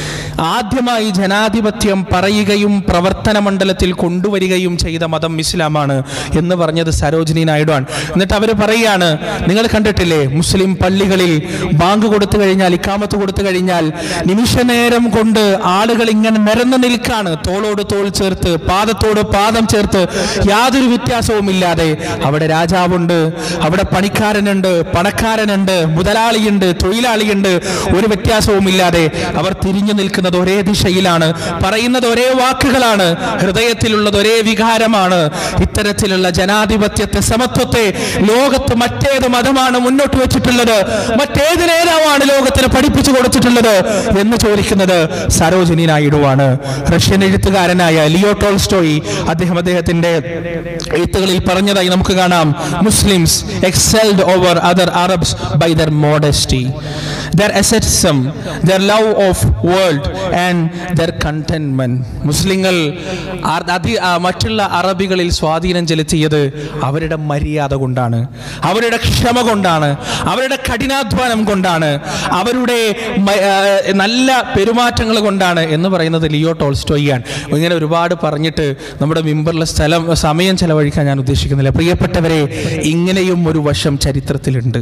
ആദ്യമായി ജനാധിപത്യം പറയുകയും പ്രവർത്തന മണ്ഡലത്തിൽ കൊണ്ടുവരികയും ചെയ്ത മതം ഇസ്ലാമാണ് എന്ന് പറഞ്ഞത് സരോജിനി നായിഡു ആണ് എന്നിട്ട് അവർ പറയുകയാണ് നിങ്ങൾ കണ്ടിട്ടില്ലേ മുസ്ലിം പള്ളികളിൽ ബാങ്ക് കൊടുത്തു കഴിഞ്ഞാൽ ഇക്കാമത്ത് കൊടുത്തു കഴിഞ്ഞാൽ നിമിഷ നേരം കൊണ്ട് ആളുകൾ ഇങ്ങനെ നിരന്നു നിൽക്കാണ് തോളോട് തോൾ ചേർത്ത് പാദത്തോട് പാദം ചേർത്ത് യാതൊരു വ്യത്യാസവും ഇല്ലാതെ അവിടെ രാജാവുണ്ട് അവിടെ പണിക്കാരനുണ്ട് പണക്കാരനുണ്ട് മുതലാളിയുണ്ട് തൊഴിലാളിയുണ്ട് ഒരു വ്യത്യാസവും ഇല്ലാതെ അവർ തിരിഞ്ഞു നിൽക്കുന്നത് ഒരേ ദിശയിലാണ് പറയുന്നത് ഒരേ വാക്കുകളാണ് ഹൃദയത്തിലുള്ളത് ഒരേ വികാരമാണ് ഇത്തരത്തിലുള്ള ജനാധിപത്യത്തെ സമത്വത്തെ ലോകത്ത് മറ്റേത് മതമാണ് മുന്നോട്ട് വെച്ചിട്ടുള്ളത് മറ്റേത് നേതാവാണ് ലോകത്തിന് പഠിപ്പിച്ചു കൊടുത്തിട്ടുള്ളത് എന്ന് ചോദിക്കുന്നത് സരോജിനി നായിഡുവാണ് റഷ്യൻ എഴുത്തുകാരനായ ലിയോ ടോൾസ്റ്റോയി അദ്ദേഹം അദ്ദേഹത്തിന്റെ എഴുത്തുകളിൽ പറഞ്ഞതായി നമുക്ക് കാണാം Muslims excelled over other Arabs by their modesty their asceticism their love of world and their contentment മുസ്ലിങ്ങൾ ആ- അതി ആ, മറ്റുള്ള അറബികളിൽ സ്വാധീനം ചെലുത്തിയത് അവരുടെ മര്യാദ കൊണ്ടാണ് അവരുടെ ക്ഷമ കൊണ്ടാണ് അവരുടെ കഠിനാധ്വാനം കൊണ്ടാണ് അവരുടെ മ- ആ, നല്ല പെരുമാറ്റങ്ങൾ കൊണ്ടാണ് എന്ന് പറയുന്നത് ലിയോ ടോൾസ്റ്റോയിയാണ് ഇങ്ങനെ ഒരുപാട് പറഞ്ഞിട്ട് നമ്മുടെ മിമ്പറിലെ സ്ഥലം സമയം ചെലവഴിക്കാൻ ഞാൻ ഉദ്ദേശിക്കുന്നില്ല പ്രിയപ്പെട്ടവരെ ഇങ്ങനെയും ഒരു വശം ചരിത്രത്തിലുണ്ട്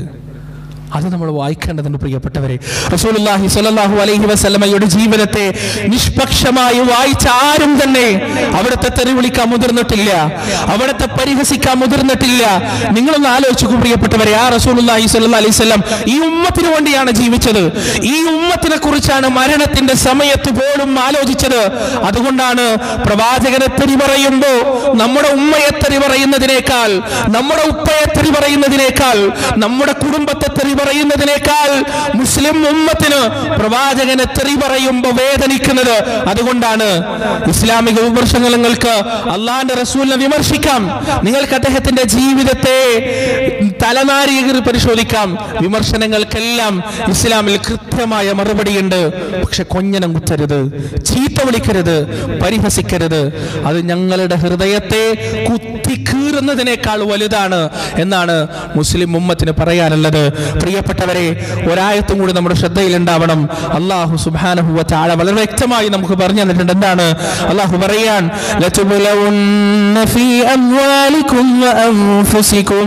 അത് നമ്മൾ വായിക്കേണ്ടതുണ്ട് പ്രിയപ്പെട്ടവരെ റസൂലുള്ളാഹി സ്വല്ലല്ലാഹു അലൈഹി വസല്ലമയുടെ ജീവിതത്തെ നിഷ്പക്ഷമായി വായിച്ച ആരും തന്നെ അവിടുത്തെ തെറി വിളിക്കാൻ മുതിർന്നിട്ടില്ല അവിടുത്തെ പരിഹസിക്കാൻ മുതിർന്നിട്ടില്ല നിങ്ങളൊന്ന് ആലോചിച്ചു പ്രിയപ്പെട്ടവരെ ആ റസൂലുള്ളാഹി സ്വല്ലല്ലാഹു അലൈഹി വസല്ലം ഈ ഉമ്മത്തിന് വേണ്ടിയാണ് ജീവിച്ചത് ഈ ഉമ്മത്തിനെ കുറിച്ചാണ് മരണത്തിന്റെ സമയത്ത് പോലും ആലോചിച്ചത് അതുകൊണ്ടാണ് പ്രവാചകനെ തെറി പറയുമ്പോ നമ്മുടെ ഉമ്മയെ തെറി പറയുന്നതിനേക്കാൾ നമ്മുടെ ഉപ്പയെ തെറി പറയുന്നതിനേക്കാൾ നമ്മുടെ കുടുംബത്തെ തെറി പറയുന്നതിനേക്കാൾ മുസ്ലിം ഉമ്മത്തിന് പ്രവാചകനെ തെറി പറയുമ്പോ വേദനിക്കുന്നത് അതുകൊണ്ടാണ് ഇസ്ലാമിക വിമർശനങ്ങൾ നിങ്ങൾക്ക് അള്ളാന്റെ റസൂലിനെ വിമർശിക്കാം നിങ്ങൾക്ക് അദ്ദേഹത്തിന്റെ ജീവിതത്തെ തലനാരികർ പരിശോധിക്കാം വിമർശനങ്ങൾക്കെല്ലാം ഇസ്ലാമിൽ കൃത്യമായ മറുപടിയുണ്ട് പക്ഷെ കൊഞ്ഞനം കുത്തരുത് ചീത്ത വിളിക്കരുത് പരിഹസിക്കരുത് അത് ഞങ്ങളുടെ ഹൃദയത്തെ കുത്തിക്കീറുന്നതിനേക്കാൾ വലുതാണ് എന്നാണ് മുസ്ലിം ഉമ്മത്തിന് പറയാനുള്ളത് പ്രിയപ്പെട്ടവരെ ഒരായത്തും കൂടി നമ്മുടെ ശ്രദ്ധയിൽ ഉണ്ടാവണം അള്ളാഹു സുബാനഹുവ ചാഴ വളരെ വ്യക്തമായി നമുക്ക് പറഞ്ഞു തന്നിട്ടുണ്ട് എന്താണ് അള്ളാഹു പറയാൻ لتبلون في أموالكم وأنفسكم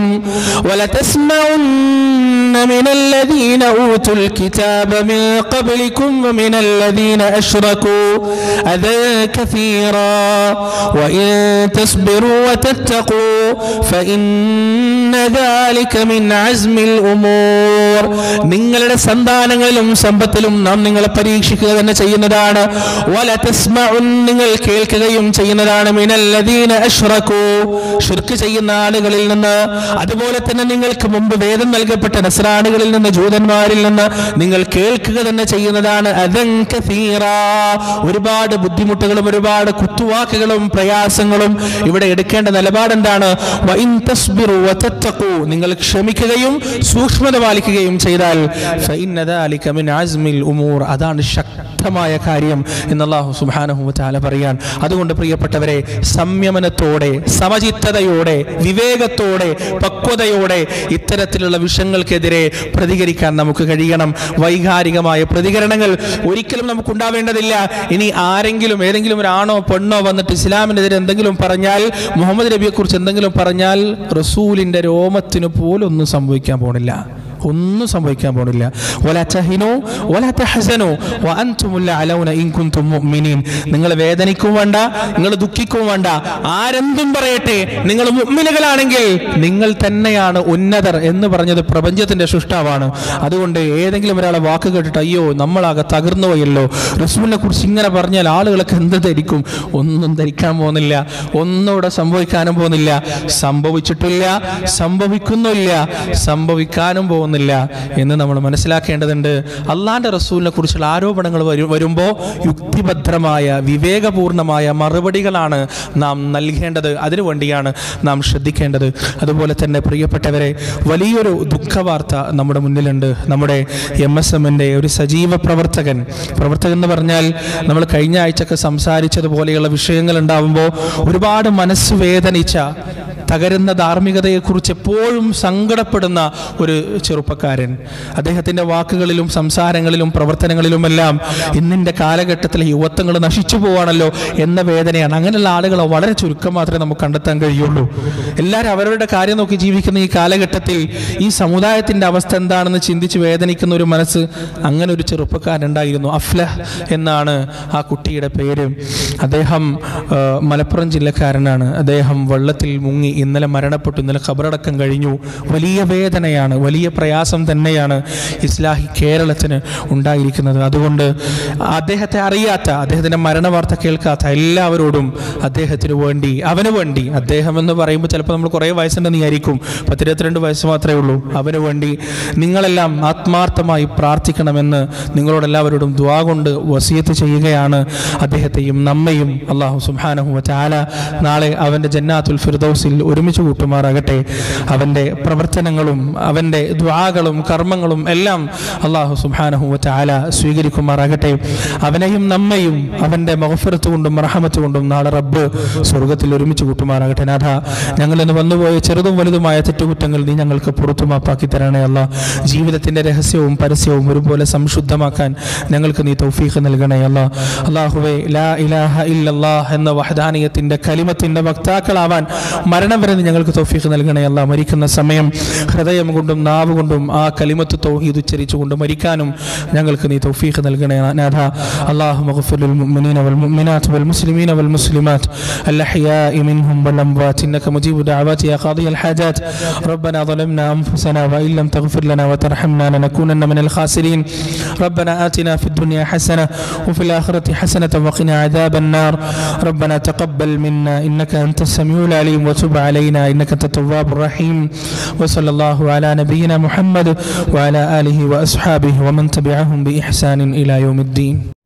ولتسمعن من الذين أوتوا الكتاب من قبلكم ومن الذين أشركوا أذى كثيرا وإن تصبروا وتتقوا فإن ذلك من عزم الأمور നിങ്ങളുടെ സന്താനങ്ങളിലും സമ്പത്തിലും നാം നിങ്ങളെ പരീക്ഷിക്കുക തന്നെ ചെയ്യുന്നതാണ് വല തസ്മഉൻ നിങ്ങൾ കേൾക്കുകയും ചെയ്യുന്നതാണ് മിനല്ലദീന അഷ്റകൂ ഷിർക്ക് ചെയ്യുന്ന ആളുകളിൽ നിന്ന് അതുപോലെ തന്നെ നിങ്ങൾക്ക് മുമ്പ് വേദം നൽകപ്പെട്ട നസ്രാണികളിൽ നിന്ന് ജൂതന്മാരിൽ നിന്ന് നിങ്ങൾ കേൾക്കുക തന്നെ ചെയ്യുന്നതാണ് അദൻ കസീറാ. ഒരുപാട് ബുദ്ധിമുട്ടുകളും ഒരുപാട് കുത്തുവാക്കുകളും പ്രയാസങ്ങളും ഇവിടെ എടുക്കേണ്ട നിലപാട് എന്താണ് വഇൻ തസ്ബിറു വതത്തഖൂ. നിങ്ങൾ ക്ഷമിക്കുകയും സൂക്ഷ്മത പാലിക്കുകയും ചെയ്താൽ ഫഇന്ന ദാലിക മിൻ അസ്മിൽ ഉമൂർ അതാണ് ശക്തമായ കാര്യം എന്ന് അല്ലാഹു സുബ്ഹാനഹു വതആല പറയാൻ അതുകൊണ്ട് പ്രിയപ്പെട്ടവരെ സംയമനത്തോടെ സമചിത്തതയോടെ വിവേകത്തോടെ പക്വതയോടെ ഇത്തരത്തിലുള്ള വിഷയങ്ങൾക്കെതിരെ പ്രതികരിക്കാൻ നമുക്ക് കഴിയണം വൈകാരികമായ പ്രതികരണങ്ങൾ ഒരിക്കലും നമുക്ക് ഉണ്ടാവേണ്ടതില്ല ഇനി ആരെങ്കിലും ഏതെങ്കിലും ഒരു ആണോ പെണ്ണോ വന്നിട്ട് ഇസ്ലാമിനെതിരെ എന്തെങ്കിലും പറഞ്ഞാൽ മുഹമ്മദ് നബിയെ കുറിച്ച് എന്തെങ്കിലും പറഞ്ഞാൽ റസൂലിന്റെ രോമത്തിന് പോലും ഒന്നും സംഭവിക്കാൻ പോണില്ല ഒന്നും സംഭവിക്കാൻ പോണില്ല വലാ തഹിനു വലാ തഹസനു വഅൻതുമുൽ അലൗന ഇൻ കുൻതും മുഅ്മിനീൻ നിങ്ങൾ വേദനിക്കും വേണ്ട നിങ്ങൾ ദുഃഖിക്കും വേണ്ട ആരെന്തും പറയട്ടെ നിങ്ങൾ മുഅ്മിനുകളാണെങ്കിൽ നിങ്ങൾ തന്നെയാണ് ഉന്നതർ എന്ന് പറഞ്ഞത് പ്രപഞ്ചത്തിന്റെ സൃഷ്ടാവാണ് അതുകൊണ്ട് ഏതെങ്കിലും ഒരാളെ വാക്ക് കേട്ടിട്ട് അയ്യോ നമ്മളാകെ തകർന്നു പോയല്ലോ റസൂലിനെ കുറിച്ച് ഇങ്ങനെ പറഞ്ഞാൽ ആളുകളൊക്കെ എന്ത് ധരിക്കും ഒന്നും ധരിക്കാൻ പോകുന്നില്ല ഒന്നും ഇവിടെ സംഭവിക്കാനും പോകുന്നില്ല സംഭവിച്ചിട്ടില്ല സംഭവിക്കുന്നില്ല സംഭവിക്കാനും പോകുന്നില്ല ഉണ്ടായിരുന്നില്ല എന്ന് നമ്മൾ മനസ്സിലാക്കേണ്ടതുണ്ട് അള്ളാന്റെ റസൂലിനെ കുറിച്ചുള്ള ആരോപണങ്ങൾ വരു- വരുമ്പോൾ യുക്തിഭദ്രമായ വിവേകപൂർണമായ മറുപടികളാണ് നാം നൽകേണ്ടത് അതിനു വേണ്ടിയാണ് നാം ശ്രദ്ധിക്കേണ്ടത് അതുപോലെ തന്നെ പ്രിയപ്പെട്ടവരെ വലിയൊരു ദുഃഖവാർത്ത നമ്മുടെ മുന്നിലുണ്ട് നമ്മുടെ എം എസ് എമ്മിൻ്റെ ഒരു സജീവ പ്രവർത്തകൻ പ്രവർത്തകൻ എന്ന് പറഞ്ഞാൽ നമ്മൾ കഴിഞ്ഞ ആഴ്ചയൊക്കെ സംസാരിച്ചതുപോലെയുള്ള വിഷയങ്ങൾ ഉണ്ടാവുമ്പോൾ ഒരുപാട് മനസ്സ് വേദനിച്ച തകരുന്ന ധാർമ്മികതയെക്കുറിച്ച് എപ്പോഴും സങ്കടപ്പെടുന്ന ഒരു ചെറുപ്പക്കാരൻ അദ്ദേഹത്തിൻ്റെ വാക്കുകളിലും സംസാരങ്ങളിലും പ്രവർത്തനങ്ങളിലുമെല്ലാം ഇന്നിൻ്റെ കാലഘട്ടത്തിലെ യുവത്വങ്ങൾ നശിച്ചു പോവാണല്ലോ എന്ന വേദനയാണ് അങ്ങനെയുള്ള ആളുകളെ വളരെ ചുരുക്കം മാത്രമേ നമുക്ക് കണ്ടെത്താൻ കഴിയുള്ളൂ എല്ലാവരും അവരവരുടെ കാര്യം നോക്കി ജീവിക്കുന്ന ഈ കാലഘട്ടത്തിൽ ഈ സമുദായത്തിൻ്റെ അവസ്ഥ എന്താണെന്ന് ചിന്തിച്ച് വേദനിക്കുന്ന ഒരു മനസ്സ് അങ്ങനെ ഒരു ചെറുപ്പക്കാരുണ്ടായിരുന്നു അഫ്ലഹ് എന്നാണ് ആ കുട്ടിയുടെ പേര് അദ്ദേഹം ആ, മലപ്പുറം ജില്ലക്കാരനാണ് അദ്ദേഹം വെള്ളത്തിൽ മുങ്ങി ഇന്നലെ മരണപ്പെട്ടു ഇന്നലെ ഖബറടക്കം കഴിഞ്ഞു വലിയ വേദനയാണ് വലിയ പ്രയാസം തന്നെയാണ് ഇസ്ലാഹി കേരളത്തിന് ഉണ്ടായിരിക്കുന്നത് അതുകൊണ്ട് അദ്ദേഹത്തെ അറിയാത്ത അദ്ദേഹത്തിൻ്റെ മരണവാർത്ത കേൾക്കാത്ത എല്ലാവരോടും അദ്ദേഹത്തിന് വേണ്ടി അവന് വേണ്ടി അദ്ദേഹം എന്ന് പറയുമ്പോൾ ചിലപ്പോൾ നമ്മൾ കുറേ വയസ്സുണ്ടെന്ന് വിചാരിക്കും പത്തിരുപത്തിരണ്ട് വയസ്സ് മാത്രമേ ഉള്ളൂ അവന് വേണ്ടി നിങ്ങളെല്ലാം ആത്മാർത്ഥമായി പ്രാർത്ഥിക്കണമെന്ന് നിങ്ങളോടെല്ലാവരോടും ദ്വാ കൊണ്ട് വസിയത്ത് ചെയ്യുകയാണ് അദ്ദേഹത്തെയും നമ്മയും അള്ളാഹു സുബ്ഹാനഹു വതആല നാളെ അവൻ്റെ ജന്നാത്തുൽ ഫിർദൗസിൽ ഒരുമിച്ച് കൂട്ടുമാറാകട്ടെ അവൻ്റെ പ്രവർത്തനങ്ങളും അവൻ്റെ ദ്വാകളും കർമ്മങ്ങളും എല്ലാം അള്ളാഹു സുബ്ഹാനഹു വതആല സ്വീകരിക്കുമാറാകട്ടെ അവനെയും നമ്മയും അവൻ്റെ മഹഫിറത്ത് കൊണ്ടും റഹമത്ത് കൊണ്ടും നാളെ റബ്ബ് സ്വർഗത്തിൽ ഒരുമിച്ച് കൂട്ടുമാറാകട്ടെ നാഥ ഞങ്ങൾ ഇന്ന് വന്നുപോയ ചെറുതും വലുതുമായ തെറ്റുകുറ്റങ്ങൾ നീ ഞങ്ങൾക്ക് പുറത്തു മാപ്പാക്കി തരണേ അല്ല ജീവിതത്തിൻ്റെ രഹസ്യവും പരസ്യവും ഒരുപോലെ സംശുദ്ധമാക്കാൻ ഞങ്ങൾക്ക് നീ തൗഫീഖ് നൽകണേ അല്ല അള്ളാഹുവെ ലാ ഇലാഹ ഇല്ലല്ലാഹ് എന്ന വഹദാനിയത്തിൻ്റെ കലിമത്തിൻ്റെ വക്താക്കളാവാൻ മരണം വരെ നീ ഞങ്ങൾക്ക് തൗഫീഖ് നൽകണേ അല്ല മരിക്കുന്ന സമയം ഹൃദയം കൊണ്ടും നാവ് കൊണ്ടും ആ കലിമത്ത് തൗഹീദ് ഉച്ചരിച്ചുകൊണ്ട് മരിക്കാനും ഞങ്ങൾക്ക് നീ തൗഫീഖ് നൽകണേ നാഥ അള്ളാഹു മഗ്ഫിർ للمؤمنين والمؤمنات والمسلمين والمسلمات الأحياء منهم والأموات إنك مجيب دعوات يا قاضي الحاجات ربنا ظلمنا أنفسنا وإن لم تغفر لنا وترحمنا لنكونن من الخاسرين ربنا آتنا في الدنيا حسنة وفي الآخرة حسنة وقنا عذاب النار ربنا تقبل منا إنك أنت السميع العليم وتب علينا إنك أنت التواب الرحيم وصلى الله على نبينا محمد وعلى آله وأصحابه ومن تبعهم بإحسان إلى يوم الدين